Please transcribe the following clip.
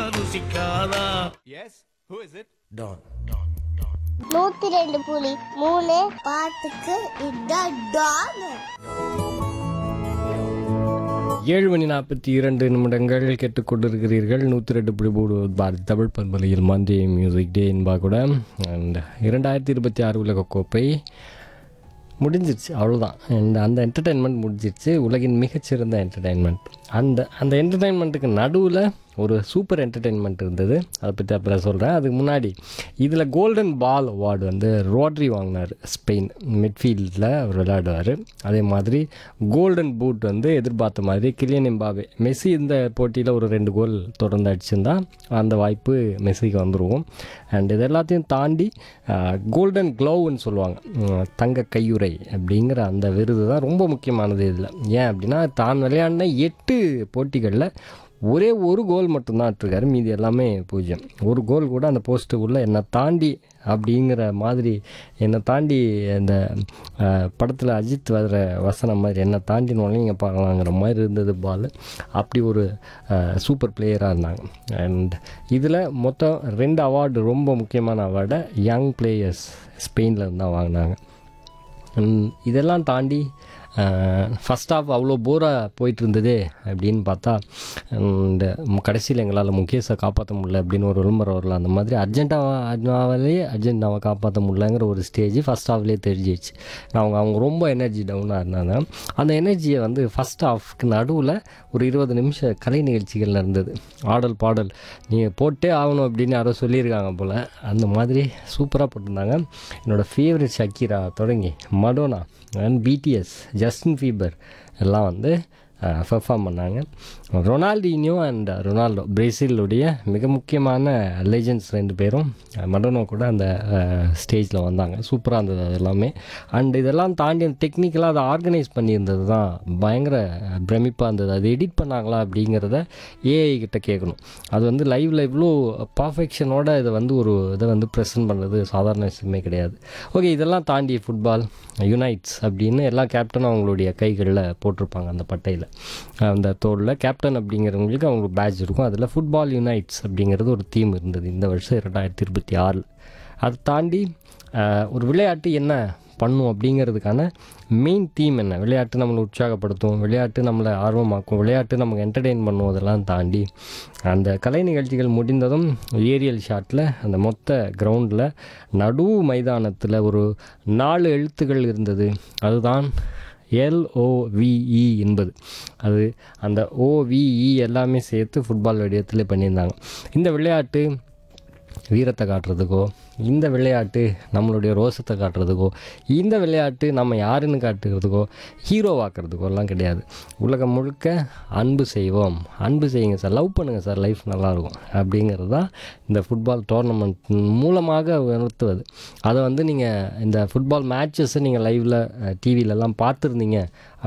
ருசிக்காதா Yes? Who is it? டான் நூத்தி ரெண்டு புலி மூணு பாட்டுக்கு இதான் டான் ஏழு மணி நாற்பத்தி இரண்டு நிமிடங்கள் கேட்டுக்கொண்டிருக்கிறீர்கள் நூற்றி ரெண்டு புள்ளி மூணு பாரதி தமிழ் பண்பலையில் மண்டே மியூசிக் டே என்பா கூட அண்ட் இரண்டாயிரத்தி இருபத்தி ஆறு உலகக்கோப்பை முடிஞ்சிருச்சு அவ்வளோதான் அண்ட் அந்த என்டர்டெயின்மெண்ட் முடிஞ்சிருச்சு உலகின் மிகச்சிறந்த என்டர்டெயின்மெண்ட் அந்த அந்த என்டர்டெயின்மெண்ட்டுக்கு நடுவில் ஒரு சூப்பர் என்டர்டெயின்மெண்ட் இருந்தது அதை பற்றி அப்புறம் சொல்கிறேன் அதுக்கு முன்னாடி இதில் கோல்டன் பால் அவார்டு வந்து ரோட்ரி வாங்கினார் ஸ்பெயின் மிட்ஃபீல்டில் அவர் விளையாடுவார் அதே மாதிரி கோல்டன் பூட் வந்து எதிர்பார்த்த மாதிரி கிலியன் எம்பாவே மெஸ்ஸி இந்த போட்டியில் ஒரு ரெண்டு கோல் தொடர்ந்து அடிச்சிருந்தா அந்த வாய்ப்பு மெஸ்ஸிக்கு வந்துருவோம் அண்ட் இது எல்லாத்தையும் தாண்டி கோல்டன் க்ளோவ்னு சொல்லுவாங்க உம், தங்க கையுறை அப்படிங்கிற அந்த விருது தான் ரொம்ப முக்கியமானது இதில் ஏன் அப்படின்னா தான் விளையாடின எட்டு போட்டிகளில் ஒரே ஒரு கோல் மட்டும்தான் இருக்காரு மீதி எல்லாமே பூஜ்ஜியம் ஒரு கோல் கூட அந்த போஸ்ட்டு உள்ள என்னை தாண்டி அப்படிங்கிற மாதிரி என்னை தாண்டி இந்த படத்தில் அஜித் வர வசனம் மாதிரி என்னை தாண்டினோடனே நீங்கள் பார்க்கலாங்கிற மாதிரி இருந்தது பால் அப்படி ஒரு சூப்பர் பிளேயராக இருந்தாங்க அண்ட் இதில் மொத்தம் ரெண்டு அவார்டு ரொம்ப முக்கியமான அவார்டை யங் பிளேயர்ஸ் ஸ்பெயினில் இருந்து தான் வாங்கினாங்க உம், இதெல்லாம் தாண்டி ஃபஸ்ட் ஆஃப் அவ்வளோ போராக போயிட்டு இருந்ததே அப்படின்னு பார்த்தா இந்த கடைசியில் எங்களால் முகேஷை காப்பாற்ற முடியல அப்படின்னு ஒரு விளம்பரம் வரல அந்த மாதிரி அர்ஜென்டாவாலே அர்ஜென்டாவை காப்பாற்ற முடியலங்கிற ஒரு ஸ்டேஜ் ஃபஸ்ட் ஹாஃப்லேயே தெரிஞ்சிடுச்சு அவங்க அவங்க ரொம்ப எனர்ஜி டவுனாக இருந்தாங்க அந்த எனர்ஜியை வந்து ஃபஸ்ட் ஹாஃப்க்கு நடுவில் ஒரு இருபது நிமிஷம் கலை நிகழ்ச்சிகள் நடந்தது ஆடல் பாடல் நீங்கள் போட்டே ஆகணும் அப்படின்னு யாரோ சொல்லியிருக்காங்க போல் அந்த மாதிரி சூப்பராக போட்டிருந்தாங்க என்னோடய ஃபேவரட் ஷக்கீரா தொடங்கி Madonna and BTS Justin Bieber எல்லாம் வந்து பெர்ஃபார்ம் பண்ணாங்க ரொனால்டினியோ அண்ட் ரொனால்டோ பிரேசிலுடைய மிக முக்கியமான லெஜெண்ட்ஸ் ரெண்டு பேரும் மடோனோ கூட அந்த ஸ்டேஜில் வந்தாங்க சூப்பராக இருந்தது அது எல்லாமே அண்ட் இதெல்லாம் தாண்டி அந்த டெக்னிக்கலாக அதை ஆர்கனைஸ் பண்ணியிருந்தது தான் பயங்கர பிரமிப்பாக இருந்தது அது எடிட் பண்ணாங்களா அப்படிங்கிறத ஏஐ கிட்ட கேட்கணும் அது வந்து லைவில் இவ்வளோ பர்ஃபெக்ஷனோட இதை வந்து ஒரு இதை வந்து ப்ரெசென்ட் பண்ணுறது சாதாரண விஷயமே கிடையாது ஓகே இதெல்லாம் தாண்டி ஃபுட்பால் யுனைட்ஸ் அப்படின்னு எல்லா கேப்டனும் அவங்களுடைய கைகளில் போட்டிருப்பாங்க அந்த பட்டையில் அந்த தோளில் கேப்டன் அப்படிங்கிறவங்களுக்கு அவங்களுக்கு பேட்ச் இருக்கும் அதில் ஃபுட்பால் யுனைட்ஸ் அப்படிங்கிறது ஒரு தீம் இருந்தது இந்த வருஷம் இரண்டாயிரத்தி இருபத்தி ஆறில் அதை தாண்டி அஹ், ஒரு விளையாட்டு என்ன பண்ணும் அப்படிங்கிறதுக்கான மெயின் தீம் என்ன விளையாட்டு நம்மளை உற்சாகப்படுத்தும் விளையாட்டு நம்மளை ஆர்வமாக்கும் விளையாட்டு நமக்கு என்டர்டெயின் பண்ணும் அதெல்லாம் தாண்டி அந்த கலை நிகழ்ச்சிகள் முடிந்ததும் ஏரியல் ஷாட்டில் அந்த மொத்த கிரவுண்டில் நடு மைதானத்தில் ஒரு நாலு எழுத்துக்கள் இருந்தது அதுதான் எல்ஓவிஇ என்பது அது அந்த ஓவிஇ எல்லாமே சேர்த்து ஃபுட்பால் வடிவத்தில் பண்ணியிருந்தாங்க இந்த விளையாட்டு வீரத்தை காட்டுறதுக்கோ இந்த விளையாட்டு நம்மளுடைய ரோசத்தை காட்டுறதுக்கோ இந்த விளையாட்டு நம்ம யாருன்னு காட்டுறதுக்கோ ஹீரோவாக்குறதுக்கோ எல்லாம் கிடையாது உலகம் முழுக்க அன்பு செய்வோம் அன்பு செய்யுங்க சார் லவ் பண்ணுங்கள் சார் லைஃப் நல்லாயிருக்கும் அப்படிங்கிறது தான் இந்த ஃபுட்பால் டோர்னமெண்ட் மூலமாக உணர்த்துவது அதை வந்து நீங்கள் இந்த ஃபுட்பால் மேட்சஸை நீங்கள் லைவில் டிவிலெலாம் பார்த்துருந்தீங்க